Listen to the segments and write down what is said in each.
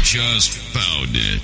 just found it.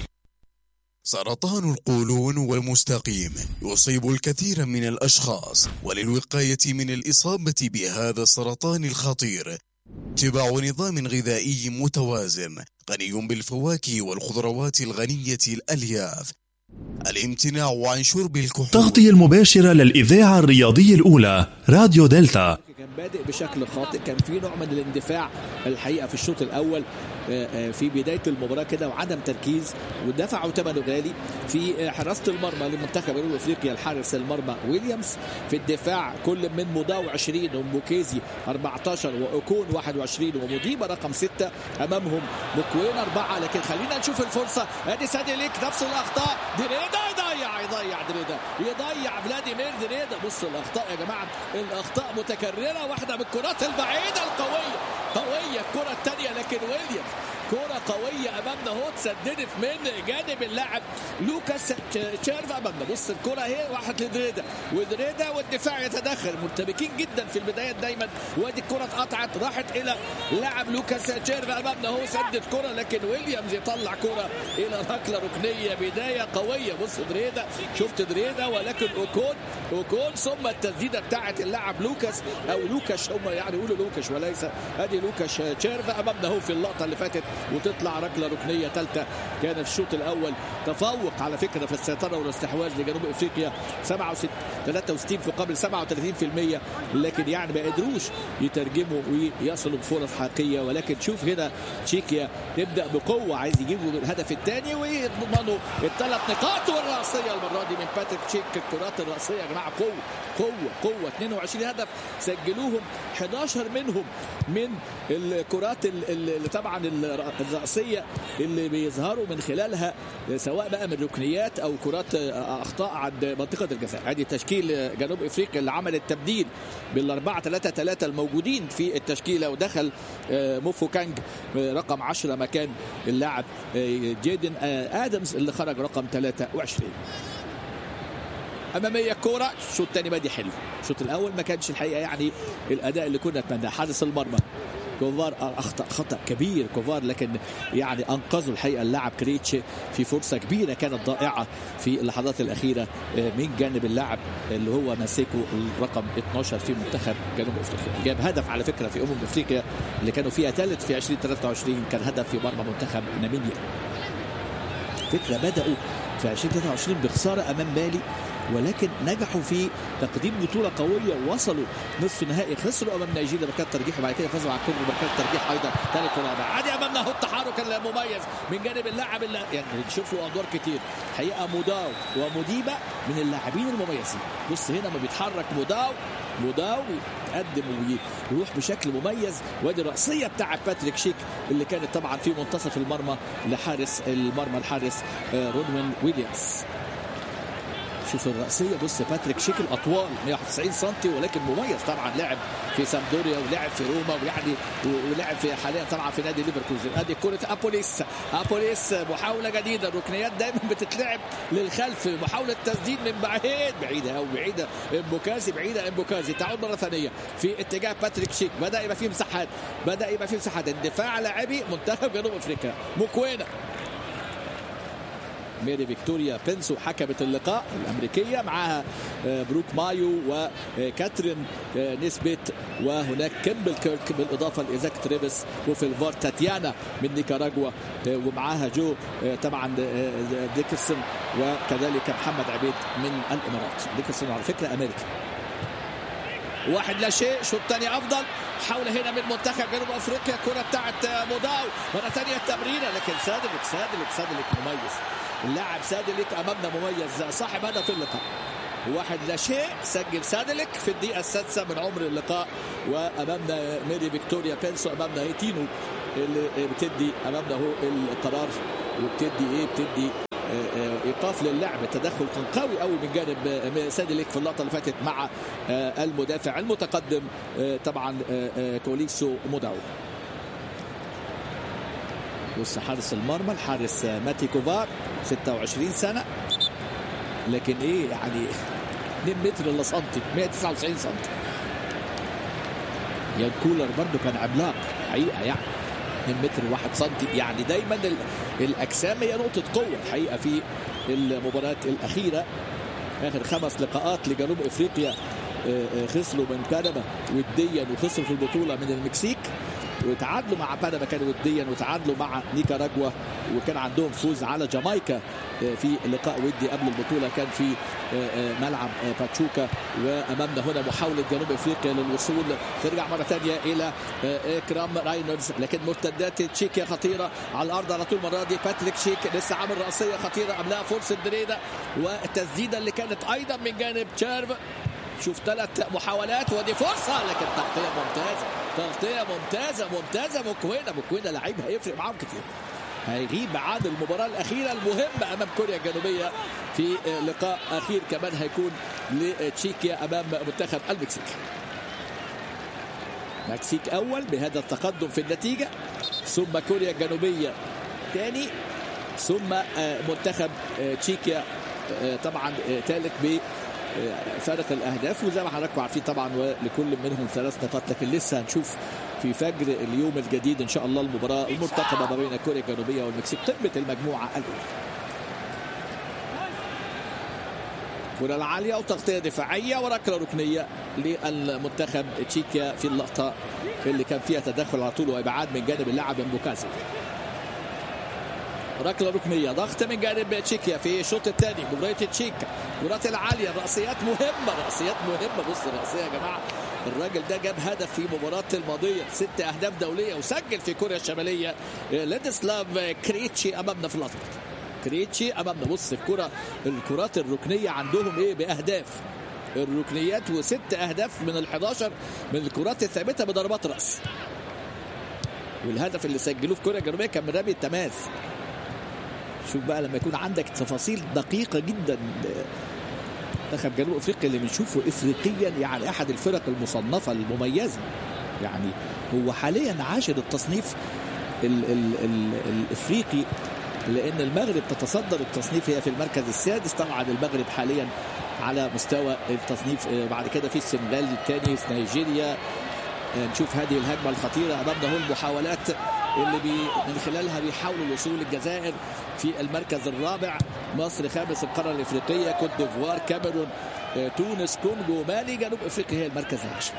سرطان القولون والمستقيم يصيب الكثير من الأشخاص وللوقاية من الإصابة بهذا السرطان الخطير اتباع نظام غذائي متوازن غني بالفواكه والخضروات الغنية الألياف الامتناع عن شرب الكحول تغطية المباشرة للإذاعة الرياضية الأولى راديو دلتا كان بادئ بشكل خاطئ كان في نوع من الاندفاع الحقيقه في الشوط الاول آه، آه، في بدايه المباراه كده وعدم تركيز ودفعوا ثمنه غالي في آه، حراسه المرمى لمنتخب جنوب افريقيا الحارس المرمى ويليامز في الدفاع كل من مضاو 20 وموكيزي 14 واوكون 21 ومديبه رقم 6 امامهم مكوين اربعه لكن خلينا نشوف الفرصه ادي سادي ليك نفس الاخطاء دريدا يضيع يضيع دريدا يضيع فلاديمير دريدا بص الاخطاء يا جماعه الاخطاء متكرره واحده من الكرات البعيده القويه قويه الكره الثانيه لكن ويليامز كرة قوية أمامنا اهو اتسددت من جانب اللاعب لوكاس تشيرف أمامنا بص الكرة اهي راحت لدريدا ودريدا والدفاع يتدخل مرتبكين جدا في البدايات دايما وادي الكرة اتقطعت راحت إلى لاعب لوكاس تشيرف أمامنا اهو سدد كرة لكن ويليامز يطلع كرة إلى ركلة ركنية بداية قوية بص دريدا شفت دريدا ولكن أوكون أوكون ثم التسديدة بتاعت اللاعب لوكاس أو لوكاش هم يعني يقولوا لوكاش وليس ادي لوكاش تشيرف أمامنا اهو في اللقطة اللي فاتت وتطلع ركله ركنيه ثالثه كان في الشوط الاول تفوق على فكره في السيطره والاستحواذ لجنوب افريقيا 67 63 في قبل 37% لكن يعني ما قدروش يترجموا ويصلوا بفرص حقيقيه ولكن شوف هنا تشيكيا تبدا بقوه عايز يجيبوا الهدف الثاني ويضمنوا الثلاث نقاط والراسيه المره دي من باتريك تشيك الكرات الراسيه يا جماعه قوه قوه قوه 22 هدف سجلوهم 11 منهم من الكرات اللي طبعا الرأسية اللي بيظهروا من خلالها سواء بقى من ركنيات أو كرات أخطاء عند منطقة الجزاء ادي تشكيل جنوب أفريقيا اللي عمل التبديل بالأربعة ثلاثة ثلاثة الموجودين في التشكيلة ودخل موفو كانج رقم 10 مكان اللاعب جيدن آدمز اللي خرج رقم 23 اماميه الكوره الشوط الثاني بادي حلو الشوط الاول ما كانش الحقيقه يعني الاداء اللي كنا نتمناه حارس المرمى كوفار اخطا خطا كبير كوفار لكن يعني انقذوا الحقيقه اللاعب كريتش في فرصه كبيره كانت ضائعه في اللحظات الاخيره من جانب اللاعب اللي هو ماسكه الرقم 12 في منتخب جنوب افريقيا جاب هدف على فكره في امم افريقيا اللي كانوا فيها ثالث في 2023 كان هدف في مرمى منتخب ناميبيا فكره بداوا في 2023 بخساره امام مالي ولكن نجحوا في تقديم بطوله قويه ووصلوا نصف نهائي خسروا امام نيجيريا بركات ترجيح وبعد كده فازوا على الكونغو بركات ترجيح ايضا ثالث ورابع عادي امامنا اهو التحرك المميز من جانب اللاعب اللي يعني نشوف له ادوار كتير حقيقه موداو ومديبه من اللاعبين المميزين بص هنا ما بيتحرك موداو موداو يتقدم ويروح بشكل مميز وادي الرأسية بتاع باتريك شيك اللي كانت طبعا في منتصف المرمى لحارس المرمى الحارس رودوين ويليامز شوف الرأسية بص باتريك شيك الأطوال 191 سم ولكن مميز طبعا لعب في سامدوريا ولعب في روما ويعني ولعب في حاليا طبعا في نادي ليفركوزن ادي كرة ابوليس ابوليس محاولة جديدة الركنيات دايما بتتلعب للخلف محاولة تسديد من بعيد بعيدة او بعيدة امبوكازي بعيدة امبوكازي تعود مرة ثانية في اتجاه باتريك شيك بدأ يبقى فيه مساحات بدأ يبقى فيه مساحات الدفاع لاعبي منتخب جنوب افريقيا مكوينة ميري فيكتوريا بنسو حكمت اللقاء الامريكيه معاها بروك مايو وكاترين نسبت وهناك كيمبل كيرك بالاضافه لايزاك تريفيس وفي الفار تاتيانا من نيكاراغوا ومعاها جو طبعا ديكرسون وكذلك محمد عبيد من الامارات ديكرسون على فكره امريكي واحد لا شيء شوط ثاني افضل حول هنا من منتخب جنوب افريقيا الكره بتاعت موداو مره ثانيه التمريره لكن سادلك سادلك سادلك مميز اللاعب سادلك امامنا مميز صاحب هدف اللقاء واحد لا شيء سجل سادلك في الدقيقه السادسه من عمر اللقاء وامامنا ميري فيكتوريا بينسو امامنا هيتينو اللي بتدي امامنا هو القرار وبتدي ايه بتدي ايقاف للعب التدخل كان قوي قوي من جانب سادليك في اللقطه اللي فاتت مع المدافع المتقدم طبعا كوليسو موداو بص حارس المرمى الحارس ماتي كوفار 26 سنه لكن ايه يعني 2 متر الا سنتي 199 سنتي يان كولر برضه كان عملاق حقيقه يعني 2 متر 1 سم يعني دايما ال- الاجسام هي نقطه قوه الحقيقه في المباريات الاخيره اخر خمس لقاءات لجنوب افريقيا آه، آه، خسروا من بنما وديا وخسروا في البطوله من المكسيك وتعادلوا مع بنما كانوا وديا وتعادلوا مع نيكاراجوا وكان عندهم فوز على جامايكا آه، في لقاء ودي قبل البطوله كان في آه، آه، ملعب آه، باتشوكا وامامنا هنا محاوله جنوب افريقيا للوصول ترجع مره ثانيه الى آه، اكرام راينرز لكن مرتدات تشيكيا خطيره على الارض على طول المره دي باتريك شيك لسه عامل راسيه خطيره قبلها فرصه دريدا والتسديده اللي كانت ايضا من جانب تشيرف شوف ثلاث محاولات ودي فرصه لكن تغطيه ممتازه تغطيه ممتازه ممتازه مكوينه مكوينه لعيب هيفرق معاهم كتير هيغيب عن المباراة الأخيرة المهمة أمام كوريا الجنوبية في لقاء أخير كمان هيكون لتشيكيا أمام منتخب المكسيك مكسيك أول بهذا التقدم في النتيجة ثم كوريا الجنوبية ثاني ثم آه، منتخب آه، تشيكيا آه، طبعا ثالث ب آه، فارق الاهداف وزي ما حضراتكم عارفين طبعا ولكل منهم ثلاث نقاط لكن لسه هنشوف في فجر اليوم الجديد ان شاء الله المباراه المرتقبه ما بين كوريا الجنوبيه والمكسيك قمه المجموعه الاولى كرة العالية وتغطية دفاعية وركلة ركنية للمنتخب تشيكيا في اللقطة اللي كان فيها تدخل على طول وإبعاد من جانب اللاعب مبوكازي ركله ركنيه ضغط من جانب تشيكيا في الشوط الثاني مباراه تشيكا الكرات العاليه الراسيات مهمه راسيات مهمه بص الراسيه يا جماعه الراجل ده جاب هدف في مباراة الماضية ست أهداف دولية وسجل في كوريا الشمالية لاديسلاف كريتشي أمامنا في الأسود كريتشي أمامنا بص الكرة الكرات الركنية عندهم إيه بأهداف الركنيات وست أهداف من ال 11 من الكرات الثابتة بضربات رأس والهدف اللي سجلوه في كوريا الجنوبية كان من رمي التماس شوف بقى لما يكون عندك تفاصيل دقيقة جدا منتخب جنوب افريقيا اللي بنشوفه افريقيا يعني احد الفرق المصنفة المميزة يعني هو حاليا عاشر التصنيف ال ال ال الافريقي لان المغرب تتصدر التصنيف هي في المركز السادس طبعا المغرب حاليا على مستوى التصنيف آه، بعد كده في السنغال الثاني في نيجيريا آه، نشوف هذه الهجمه الخطيره امامنا هو المحاولات اللي بي من خلالها بيحاولوا الوصول الجزائر في المركز الرابع مصر خامس القاره الافريقيه كوت ديفوار كاميرون آه، تونس كونغو مالي جنوب افريقيا هي المركز العاشر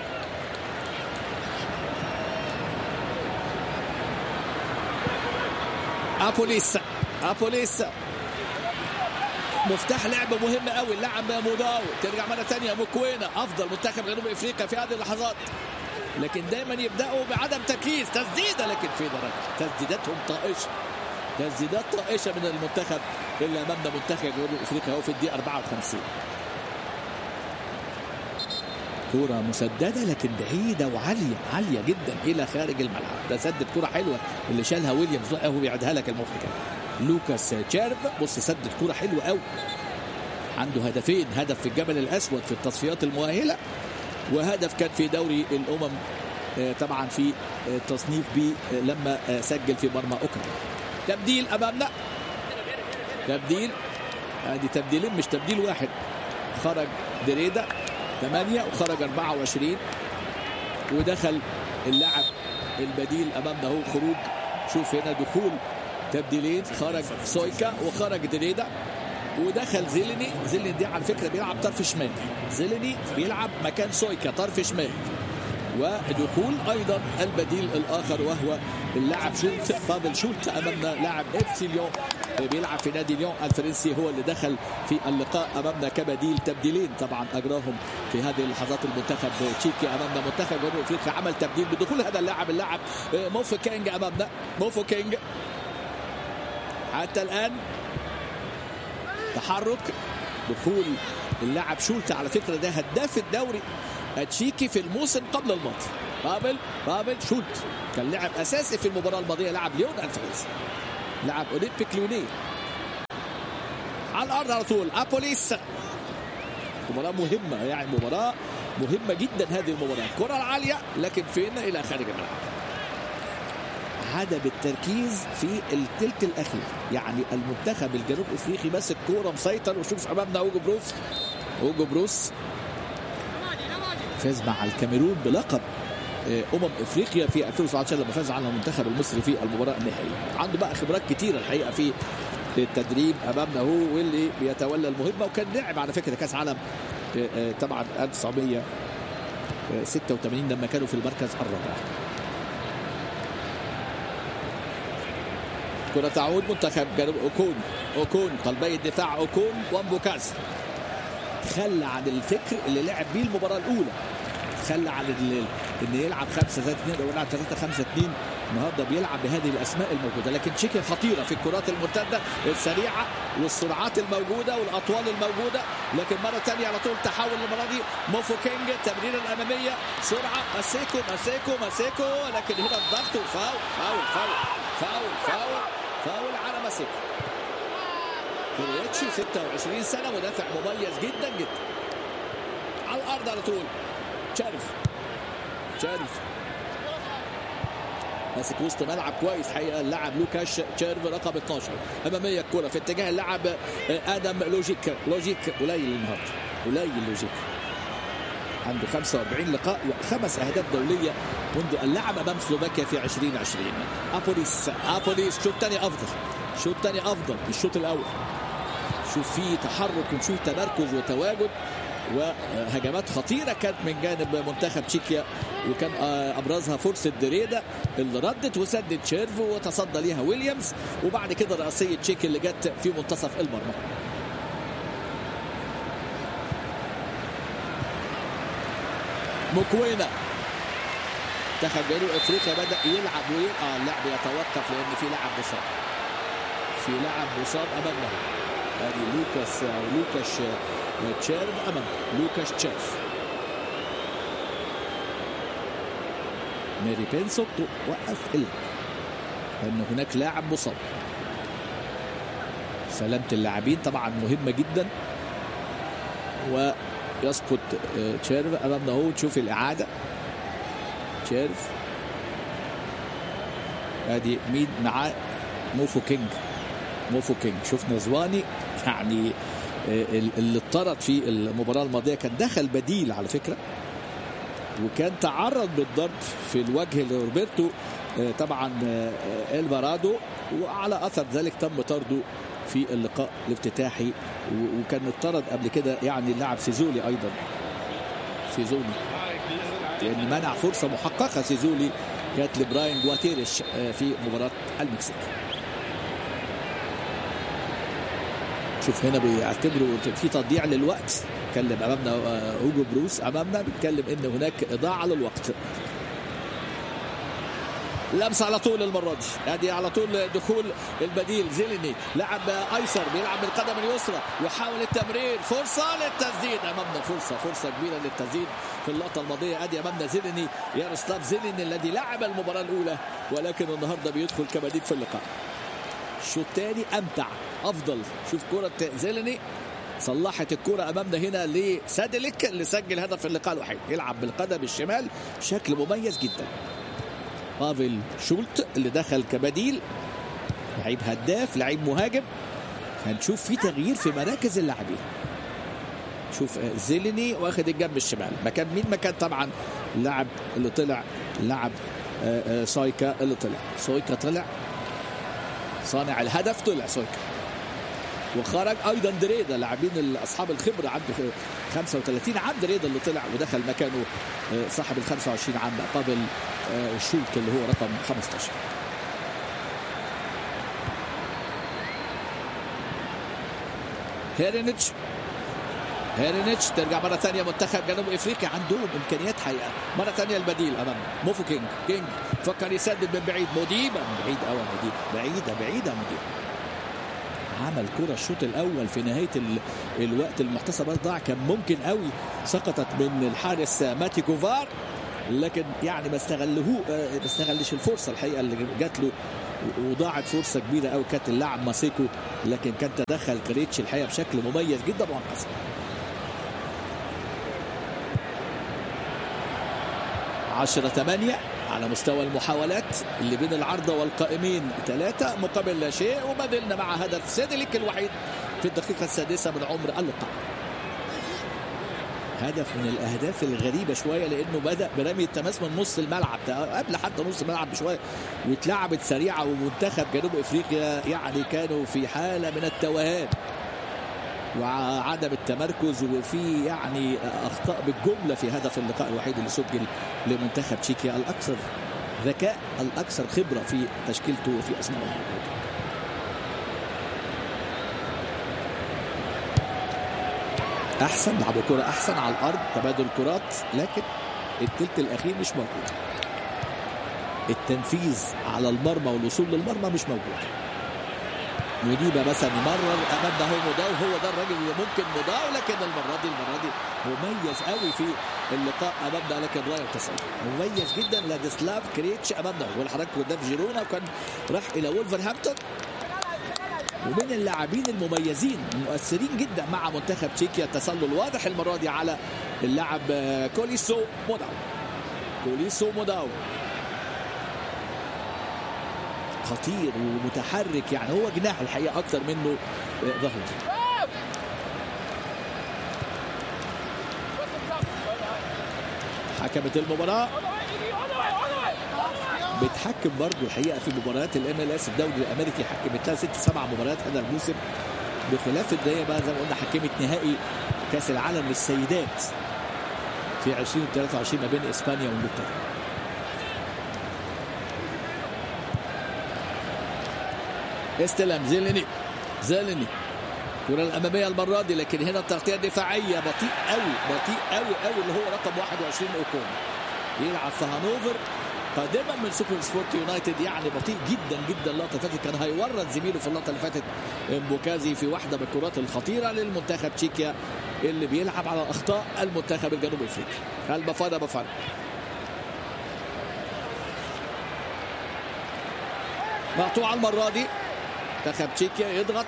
ابوليس ابوليس مفتاح لعبه مهم قوي اللاعب موداو ترجع مره ثانيه مكوينه افضل منتخب جنوب افريقيا في هذه اللحظات لكن دايما يبداوا بعدم تركيز تسديده لكن في درجه تسديداتهم طائشه تسديدات طائشه من المنتخب اللي امامنا منتخب جنوب افريقيا هو في الدقيقه 54 كرة مسددة لكن بعيدة وعالية عالية جدا إلى خارج الملعب ده سدد كرة حلوة اللي شالها ويليامز هو بيعدها لك المخرج لوكاس تشيرف بص سدد كرة حلوة قوي عنده هدفين هدف في الجبل الأسود في التصفيات المؤهلة وهدف كان في دوري الأمم آه، طبعا في آه، تصنيف بي آه، لما آه، سجل في مرمى أوكرانيا تبديل أمامنا تبديل ادي تبديلين مش تبديل واحد خرج دريدا 8 وخرج 24 ودخل اللاعب البديل امامنا هو خروج شوف هنا دخول تبديلين خرج سويكا وخرج دريدا ودخل زيليني زيليني دي على فكره بيلعب طرف شمال زيليني بيلعب مكان سويكا طرف شمال ودخول ايضا البديل الاخر وهو اللاعب شولت فاضل شولت امامنا لاعب اف سي ليون بيلعب في نادي ليون الفرنسي هو اللي دخل في اللقاء امامنا كبديل تبديلين طبعا اجراهم في هذه اللحظات المنتخب تشيكي امامنا منتخب جنوب افريقيا عمل تبديل بدخول هذا اللاعب اللاعب موفو كينج امامنا موفو كينج حتى الان تحرك دخول اللاعب شولت على فكره ده هداف الدوري التشيكي في الموسم قبل الماضي بابل بابل شولت كان لاعب اساسي في المباراه الماضيه لعب ليون الفرنسي لعب اولمبيك ليونيه على الارض على طول ابوليس مباراه مهمه يعني مباراه مهمه جدا هذه المباراه الكره العاليه لكن فين الى خارج الملعب عدم التركيز في الثلث الاخير يعني المنتخب الجنوب افريقي ماسك كوره مسيطر وشوف امامنا اوجو بروس اوجو بروس فاز مع الكاميرون بلقب امم افريقيا في 2017 لما فاز على المنتخب المصري في المباراه النهائيه عنده بقى خبرات كتيره الحقيقه في التدريب امامنا هو واللي بيتولى المهمه وكان لاعب على فكره كاس عالم طبعا 1986 لما كانوا في المركز الرابع كرة تعود منتخب جنوب اوكون اوكون قلبي الدفاع اوكون وامبوكاز تخلى عن الفكر اللي لعب بيه المباراه الاولى تخلى عن ان يلعب 5 3 2 او يلعب 3 5 2 النهارده بيلعب بهذه الاسماء الموجوده لكن تشيكيا خطيره في الكرات المرتده السريعه والسرعات الموجوده والاطوال الموجوده لكن مره ثانيه على طول تحول المره دي موفو كينج التمريره الاماميه سرعه ماسيكو ماسيكو ماسيكو لكن هنا الضغط وفاول فاول فاول فاول فاول فاول على ماسيكو كريتشي 26 سنه مدافع مميز جدا جدا على الارض على طول شارف شارف ماسك وسط ملعب كويس حقيقه اللاعب لوكاش تشيرف رقم 12 اماميه الكره في اتجاه اللاعب ادم لوجيك لوجيك قليل النهارده قليل لوجيك عنده 45 لقاء وخمس اهداف دوليه منذ اللعب امام سلوفاكيا في 2020 ابوليس ابوليس شوط ثاني افضل شوط ثاني افضل من الشوط الاول شوف فيه تحرك ونشوف تمركز وتواجد وهجمات خطيرة كانت من جانب منتخب تشيكيا وكان أبرزها فرصة دريدا اللي ردت وسدد شيرف وتصدى ليها ويليامز وبعد كده رأسية تشيكي اللي جت في منتصف المرمى مكوينة منتخب جنوب افريقيا بدا يلعب ويلعب اه اللعب يتوقف لان في لاعب مصاب في لاعب مصاب امامنا ادي لوكاس او لوكاش تشيرف امام لوكاش تشيرف ميري بينسو توقف اللعب لان هناك لاعب مصاب سلامة اللاعبين طبعا مهمة جدا ويسقط تشيرف امامنا اهو تشوف الاعادة تشيرف ادي مين معاه موفو كينج موفو كينج شفنا زواني يعني اللي اضطرد في المباراة الماضية كان دخل بديل على فكرة وكان تعرض بالضرب في الوجه لروبرتو طبعا الفارادو وعلى اثر ذلك تم طرده في اللقاء الافتتاحي وكان اضطرد قبل كده يعني اللاعب سيزولي ايضا سيزولي لان منع فرصه محققه سيزولي كانت لبراين جواتيريش في مباراه المكسيك شوف هنا بيعتبروا في تضييع للوقت اتكلم امامنا اوجو بروس امامنا بيتكلم ان هناك اضاعه للوقت لمسه على طول المره دي ادي على طول دخول البديل زيليني لاعب ايسر بيلعب بالقدم اليسرى يحاول التمرير فرصه للتسديد امامنا فرصه فرصه كبيره للتسديد في اللقطه الماضيه ادي امامنا زيليني ياروسلاف زيليني الذي لعب المباراه الاولى ولكن النهارده بيدخل كبديل في اللقاء الشوط الثاني امتع افضل شوف كره زيليني صلحت الكرة أمامنا هنا لسادلك اللي سجل هدف في اللقاء الوحيد يلعب بالقدم الشمال بشكل مميز جدا بافل شولت اللي دخل كبديل لعيب هداف لعيب مهاجم هنشوف في تغيير في مراكز اللاعبين شوف زيليني واخد الجنب الشمال مكان مين مكان طبعا اللاعب اللي طلع لاعب سايكا اللي طلع سايكا طلع صانع الهدف طلع سايكا وخرج ايضا دريدا لاعبين اصحاب الخبره عنده 35 عام دريدا اللي طلع ودخل مكانه صاحب ال 25 عام قابل شولت اللي هو رقم 15 هيرينيتش هيرينيتش ترجع مره ثانيه منتخب جنوب افريقيا عندهم امكانيات حقيقه مره ثانيه البديل امام موفو كينج كينج فكر يسدد من بعيد مديبه من بعيد قوي مديبه بعيده بعيده مديبه عمل كرة الشوط الأول في نهاية ال... الوقت المحتسب ضاع كان ممكن قوي سقطت من الحارس ماتي كوفار لكن يعني ما استغلهو ما استغلش الفرصة الحقيقة اللي جات له وضاعت فرصة كبيرة قوي كانت اللاعب ماسيكو لكن كان تدخل كريتش الحقيقة بشكل مميز جدا وانقذ عشرة ثمانية على مستوى المحاولات اللي بين العارضة والقائمين ثلاثة مقابل لا شيء وما زلنا مع هدف سيدليك الوحيد في الدقيقة السادسة من عمر اللقاء هدف من الاهداف الغريبه شويه لانه بدا برمي التماس من نص الملعب قبل حتى نص الملعب بشويه واتلعبت سريعه ومنتخب جنوب افريقيا يعني كانوا في حاله من التوهان وعدم التمركز وفي يعني اخطاء بالجمله في هدف اللقاء الوحيد اللي سجل لمنتخب تشيكيا الاكثر ذكاء الاكثر خبره في تشكيلته وفي اسمائه احسن لعبوا كره احسن على الارض تبادل كرات لكن الثلث الاخير مش موجود التنفيذ على المرمى والوصول للمرمى مش موجود وديبا مثلا مرر امامنا هو مضاو هو ده الراجل اللي ممكن مضاو لكن المره دي المره دي مميز قوي في اللقاء امامنا لكن رايه التصوير مميز جدا لاديسلاف كريتش امامنا هو حضرتك قدام جيرونا وكان راح الى وولفرهامبتون ومن اللاعبين المميزين المؤثرين جدا مع منتخب تشيكيا التسلل واضح المره دي على اللاعب كوليسو موداو كوليسو موداو خطير ومتحرك يعني هو جناح الحقيقه اكثر منه ظهير حكمت المباراه بيتحكم برضه الحقيقه في مباريات الام ال اس الدوري الامريكي حكمت لها ست سبع مباريات هذا الموسم بخلاف ان هي بقى زي ما قلنا حكمت نهائي كاس العالم للسيدات في 2023 ما بين اسبانيا وانجلترا استلام زيليني زيليني الكرة الأمامية المرة دي لكن هنا التغطية الدفاعية بطيء قوي بطيء قوي قوي اللي هو رقم 21 أوكون يلعب في هانوفر قادما من سوبر سبورت يونايتد يعني بطيء جدا جدا اللقطه اللي فاتت كان هيورط زميله في اللقطه اللي فاتت مبوكازي في واحده من الكرات الخطيره للمنتخب تشيكيا اللي بيلعب على اخطاء المنتخب الجنوب افريقي البفادا بفادا مقطوعه المره دي منتخب تشيكيا يضغط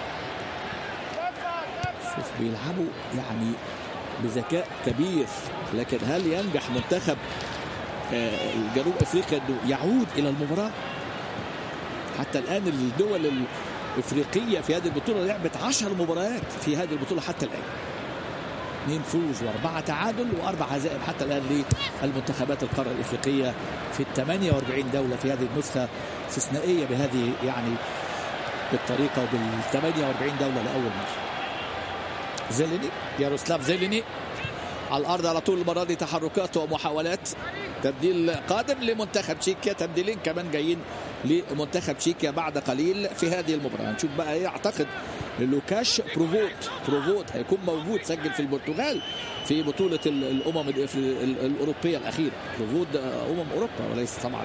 شوف بيلعبوا يعني بذكاء كبير لكن هل ينجح منتخب الجنوب افريقيا انه يعود الى المباراه حتى الان الدول الافريقيه في هذه البطوله لعبت 10 مباريات في هذه البطوله حتى الان اثنين فوز واربعه تعادل واربع هزائم حتى الان للمنتخبات القاره الافريقيه في ال 48 دوله في هذه النسخه استثنائيه بهذه يعني بالطريقه وبال 48 دوله لاول مره زيليني ياروسلاف زيليني على الارض على طول المره دي تحركات ومحاولات تبديل قادم لمنتخب تشيكيا تبديلين كمان جايين لمنتخب تشيكيا بعد قليل في هذه المباراه نشوف بقى ايه اعتقد لوكاش بروفوت بروفوت هيكون موجود سجل في البرتغال في بطوله الامم الاوروبيه الاخيره بروفوت امم اوروبا وليس طبعا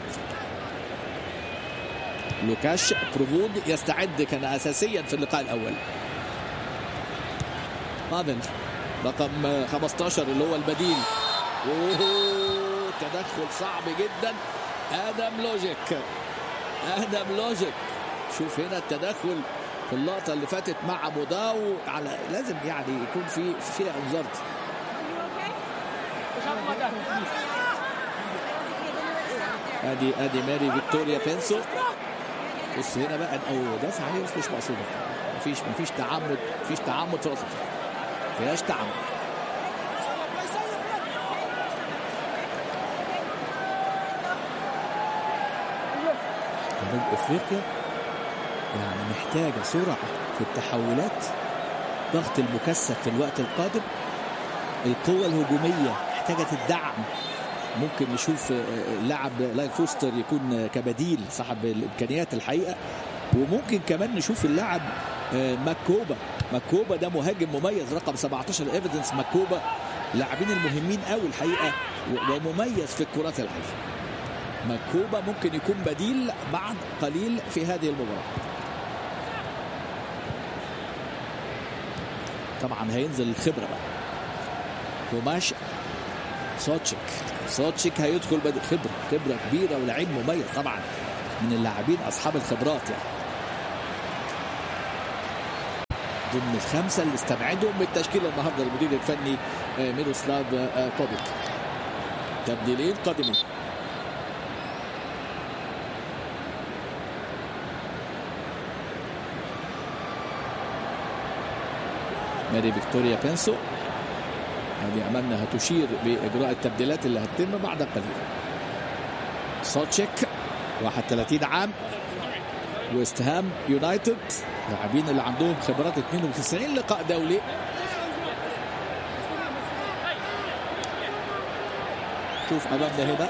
لوكاش بروفود يستعد كان اساسيا في اللقاء الاول بافن رقم 15 اللي هو البديل اوه تدخل صعب جدا ادم لوجيك ادم لوجيك شوف هنا التدخل في اللقطه اللي فاتت مع موداو على لازم يعني يكون في فيها انذار ادي ادي ماري فيكتوريا بينسو بص هنا بقى او دافع عليه بس مش مقصوده مفيش مفيش تعمد مفيش تعمد في الوسط فيهاش تعمد جنوب افريقيا يعني محتاجه سرعه في التحولات ضغط المكثف في الوقت القادم القوة الهجومية محتاجة الدعم ممكن نشوف لاعب لاين فوستر يكون كبديل صاحب الامكانيات الحقيقه وممكن كمان نشوف اللاعب ماكوبا ماكوبا ده مهاجم مميز رقم 17 ايفيدنس ماكوبا لاعبين المهمين قوي الحقيقه ومميز في الكرات العاليه ماكوبا ممكن يكون بديل بعد قليل في هذه المباراه طبعا هينزل الخبره بقى توماش سوتشيك سوتشيك هيدخل بدء خبره خبره كبيره ولاعيب مميز طبعا من اللاعبين اصحاب الخبرات يعني ضمن الخمسه اللي استبعدهم من التشكيله النهارده المدير الفني ميروسلاف كوبيك تبديلين قادمين ماري فيكتوريا بينسو ادي امامنا هتشير باجراء التبديلات اللي هتتم بعد قليل سوتشيك 31 عام ويست هام يونايتد لاعبين اللي عندهم خبرات 92 لقاء دولي شوف امامنا هنا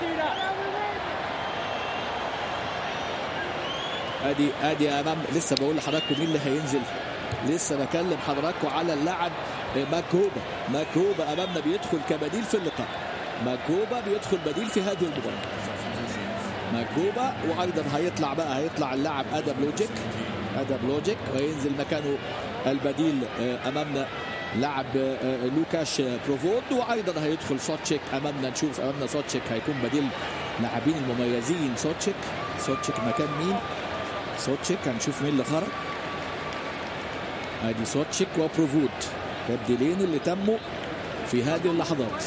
ادي ادي امام لسه بقول لحضراتكم مين اللي هينزل لسه بكلم حضراتكم على اللاعب ماكوبا ماكوبا امامنا بيدخل كبديل في اللقاء ماكوبا بيدخل بديل في هذه المباراه ماكوبا وايضا هيطلع بقى هيطلع اللاعب ادم لوجيك ادم لوجيك وينزل مكانه البديل امامنا لاعب لوكاش بروفود وايضا هيدخل سوتشيك امامنا نشوف امامنا سوتشيك هيكون بديل لاعبين المميزين سوتشيك سوتشيك مكان مين سوتشيك هنشوف مين اللي خرج ادي سوتشيك وبروفود تبديلين اللي تموا في هذه اللحظات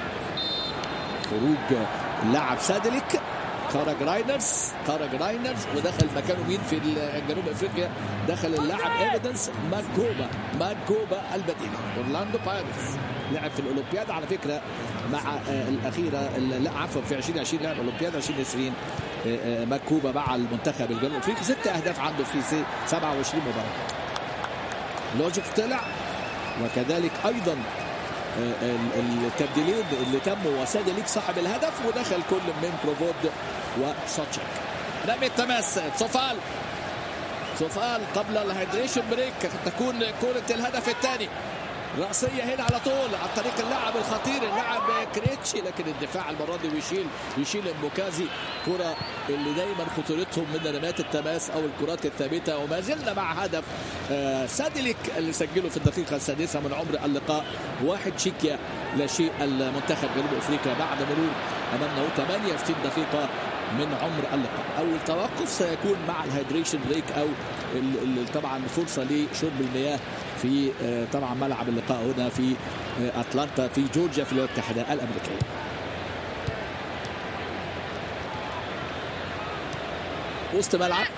خروج اللاعب سادليك خرج راينرز خرج راينرز ودخل مكانه مين في جنوب افريقيا دخل اللاعب ايفيدنس ماكوبا ماكوبا البديل اورلاندو بايرتس لعب في الاولمبياد على فكره مع الاخيره لا عفوا في 2020 لعب اولمبياد 2020 ماكوبا مع المنتخب الجنوب افريقي ست اهداف عنده في 27 مباراه لوجيك طلع وكذلك ايضا التبديلين اللي تموا وساد ليك صاحب الهدف ودخل كل من بروفود وسوتشيك رمي التماس صفال صفال قبل الهيدريشن بريك تكون كرة الهدف الثاني رأسية هنا على طول عن طريق اللاعب الخطير اللاعب كريتشي لكن الدفاع المرة دي بيشيل بيشيل الموكازي كرة اللي دايما خطورتهم من رمات التماس أو الكرات الثابتة وما زلنا مع هدف سادليك اللي سجله في الدقيقة السادسة من عمر اللقاء واحد شيكيا لا شيء المنتخب جنوب أفريقيا بعد مرور أمامنا 68 دقيقة من عمر اللقاء اول توقف سيكون مع الهيدريشن بريك او طبعا فرصه لشرب المياه في طبعا ملعب اللقاء هنا في اتلانتا في جورجيا في الولايات المتحده الامريكيه وسط ملعب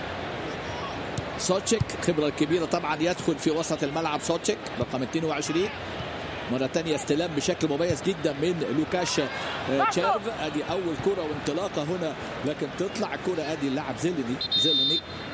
سوتشيك خبره كبيره طبعا يدخل في وسط الملعب سوتشيك رقم 22 مره ثانيه استلام بشكل مميز جدا من لوكاش تشيرف ادي اول كره وانطلاقه هنا لكن تطلع الكره ادي اللاعب زيلني زيلني